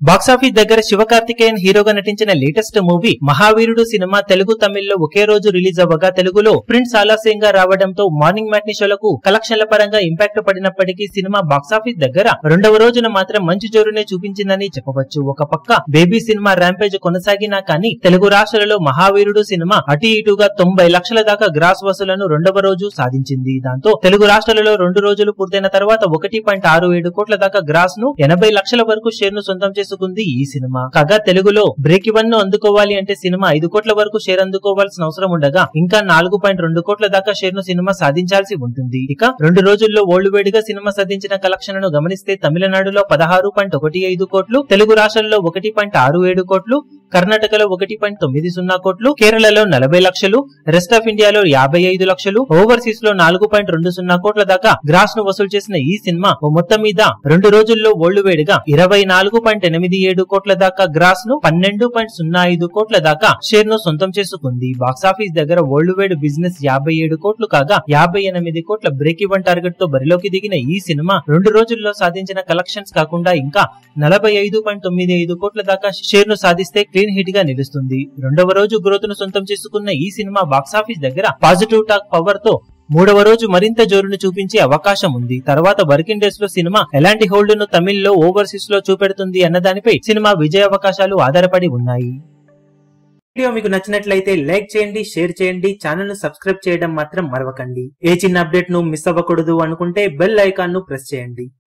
box office దగ్గర శివకార్తికేయన్ హీరోగా నటించిన latest movie Mahaveerudu cinema Telugu తమిళ్లో ఒకే రోజు రిలీజ్ అవ్వగా తెలుగులో ప్రింట్స్ ఆలస్యంగా రావడంతో మార్నింగ్ మ్యాట్ని షోలకు కలెక్షన్ల పరంగా ఇంపాక్ట్ పడినప్పటికీ సినిమా బాక్సాఫీస్ దగ్గర రెండవ రోజున మాత్రం మంచి జోరునే చూపించిందని చెప్పవచ్చు ఒక పక్క బేబీ సినిమా ర్యాంపేజ్ కొనసాగినా కానీ తెలుగు రాష్ట్రాలలో మహావీరుడు సినిమా అటు ఇటుగా తొంభై లక్షల దాకా గ్రాస్ వసూలను రెండవ రోజు సాధించింది దాంతో తెలుగు రాష్ట్రాలలో రెండు రోజులు పూర్తయిన తర్వాత ఒకటి పాయింట్ ఆరు ఏడు కోట్ల దాకా గ్రాస్ ను ఎనభై లక్షల వరకు షేర్ ను సొంతం చేసుకుంది ఈ సినిమా కాగా తెలుగులో బ్రేక్ ఇవన్ ను అందుకోవాలి అంటే సినిమా ఐదు కోట్ల వరకు షేర్ అందుకోవాల్సిన అవసరం ఉండగా ఇంకా నాలుగు పాయింట్ రెండు కోట్ల దాకా షేర్ ను సినిమా సాధించాల్సి ఉంటుంది ఇక రెండు రోజుల్లో ఓల్డ్ వేడిగా సినిమా సాధించిన కలెక్షన్లను గమనిస్తే తమిళనాడులో పదహారు పాయింట్ ఒకటి ఐదు కోట్లు తెలుగు రాష్ట్రాల్లో ఒకటి పాయింట్ ఆరు ఏడు కోట్లు కర్ణాటకలో ఒకటి పాయింట్ తొమ్మిది సున్నా కోట్లు కేరళలో నలభై లక్షలు రెస్ట్ ఆఫ్ ఇండియాలో యాభై ఐదు లక్షలు ఓవర్సీస్ లో నాలుగు పాయింట్ రెండు సున్నా కోట్ల దాకా గ్రాస్ ను వసూలు చేసిన ఈ సినిమా ఓ మొత్తం మీద రెండు రోజుల్లో ఓల్డ్ వేడిగా ఇరవై నాలుగు పాయింట్ ఎనిమిది ఏడు కోట్ల దాకా గ్రాస్ ను పన్నెండు పాయింట్ సున్నా ఐదు కోట్ల దాకా షేర్ ను సొంతం చేసుకుంది బాక్సాఫీస్ దగ్గర వరల్డ్ వైడ్ బిజినెస్ యాభై ఏడు కోట్లు కాగా యాభై ఎనిమిది కోట్ల బ్రేక్ ఈవెన్ టార్గెట్ తో బరిలోకి దిగిన ఈ సినిమా రెండు రోజుల్లో సాధించిన కలెక్షన్స్ కాకుండా ఇంకా నలభై ఐదు పాయింట్ తొమ్మిది ఐదు కోట్ల దాకా షేర్ ను సాధిస్తే క్లీన్ హిట్ గా నిలుస్తుంది రెండవ రోజు గ్రోత్ ను సొంతం చేసుకున్న ఈ సినిమా బాక్సాఫీస్ దగ్గర పాజిటివ్ టాక్ పవర్ తో మూడవ రోజు మరింత జోరును చూపించే అవకాశం ఉంది తర్వాత వర్కింగ్ డేస్ లో సినిమా ఎలాంటి హోల్డ్ ను తమిళ్లో ఓవర్సీస్ లో చూపెడుతుంది అన్న దానిపై సినిమా విజయ అవకాశాలు ఆధారపడి ఉన్నాయి వీడియో మీకు నచ్చినట్లయితే లైక్ చేయండి షేర్ చేయండి ఛానల్ ను సబ్స్క్రైబ్ చేయడం మాత్రం మరవకండి ఏ చిన్న అప్డేట్ ను మిస్ అవ్వకూడదు అనుకుంటే బెల్ ఐకాన్ ను ప్రెస్ చేయండి